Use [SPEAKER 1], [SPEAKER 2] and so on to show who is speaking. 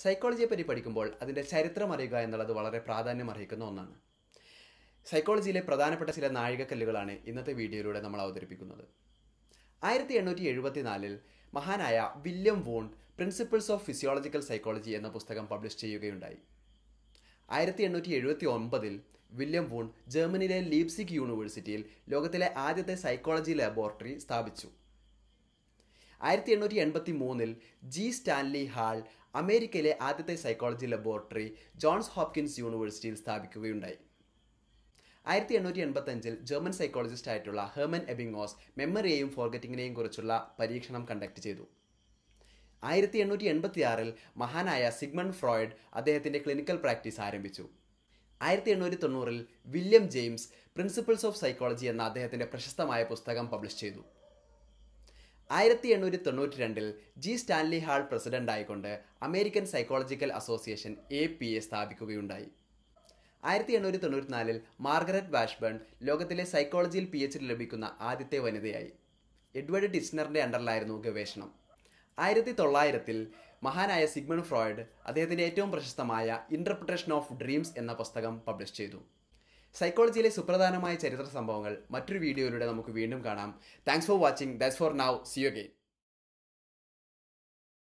[SPEAKER 1] സൈക്കോളജിയെ പറ്റി പഠിക്കുമ്പോൾ അതിൻ്റെ ചരിത്രം അറിയുക എന്നുള്ളത് വളരെ പ്രാധാന്യം അർഹിക്കുന്ന ഒന്നാണ് സൈക്കോളജിയിലെ പ്രധാനപ്പെട്ട ചില നാഴികക്കല്ലുകളാണ് ഇന്നത്തെ വീഡിയോയിലൂടെ നമ്മൾ അവതരിപ്പിക്കുന്നത് ആയിരത്തി എണ്ണൂറ്റി എഴുപത്തിനാലിൽ മഹാനായ William Wundt principles of physiological psychology എന്ന പുസ്തകം പബ്ലിഷ് ചെയ്യുകയുണ്ടായി ആയിരത്തി എണ്ണൂറ്റി എഴുപത്തി ഒൻപതിൽ വില്യം വൂൺ ജർമ്മനിയിലെ ലീപ്സിക് യൂണിവേഴ്സിറ്റിയിൽ ലോകത്തിലെ ആദ്യത്തെ സൈക്കോളജി ലബോറട്ടറി സ്ഥാപിച്ചു ആയിരത്തി എണ്ണൂറ്റി എൺപത്തി മൂന്നിൽ ജി സ്റ്റാൻലി ഹാൾ അമേരിക്കയിലെ ആദ്യത്തെ സൈക്കോളജി ലബോറട്ടറി ജോൺസ് ഹോപ്കിൻസ് യൂണിവേഴ്സിറ്റിയിൽ സ്ഥാപിക്കുകയുണ്ടായി ആയിരത്തി എണ്ണൂറ്റി എൺപത്തഞ്ചിൽ ജർമ്മൻ സൈക്കോളജിസ്റ്റ് ആയിട്ടുള്ള ഹെർമൻ എബിങ്ങോസ് മെമ്മറിയെയും ഫോർഗറ്റിങ്ങിനെയും കുറിച്ചുള്ള പരീക്ഷണം കണ്ടക്ട് ചെയ്തു ആയിരത്തി എണ്ണൂറ്റി എൺപത്തി ആറിൽ മഹാനായ സിഗ്മൺ ഫ്രോയിഡ് അദ്ദേഹത്തിന്റെ ക്ലിനിക്കൽ പ്രാക്ടീസ് ആരംഭിച്ചു ആയിരത്തി എണ്ണൂറ്റി തൊണ്ണൂറിൽ William James principles of psychology എന്ന അദ്ദേഹത്തിന്റെ പ്രശസ്തമായ പുസ്തകം പബ്ലിഷ് ചെയ്തു ആയിരത്തി എണ്ണൂറ്റി തൊണ്ണൂറ്റി രണ്ടിൽ ജി സ്റ്റാൻലി ഹാൾ പ്രസിഡന്റ് ആയിക്കൊണ്ട് American psychological association A P A സ്ഥാപിക്കുകയുണ്ടായി ആയിരത്തി എണ്ണൂറ്റി തൊണ്ണൂറ്റിനാലിൽ മാർഗരറ്റ് വാഷ്ബേൺ ലോകത്തിലെ സൈക്കോളജിയിൽ പി എച്ച് ഡി ലഭിക്കുന്ന ആദ്യത്തെ വനിതയായി എഡ്വേർഡ് ടിസ്നറിന്റെ അണ്ടറിലായിരുന്നു ഗവേഷണം ആയിരത്തി തൊള്ളായിരത്തിൽ മഹാനായ സിഗ്മൺ ഫ്രോയിഡ് അദ്ദേഹത്തിന്റെ ഏറ്റവും പ്രശസ്തമായ ഇന്റർപ്രിട്ടേഷൻ ഓഫ് ഡ്രീംസ് എന്ന പുസ്തകം പബ്ലിഷ് ചെയ്തു സൈക്കോളജിയിലെ സുപ്രധാനമായ ചരിത്ര സംഭവങ്ങൾ മറ്റൊരു വീഡിയോയിലൂടെ നമുക്ക് വീണ്ടും കാണാം thanks for watching that's for now see you again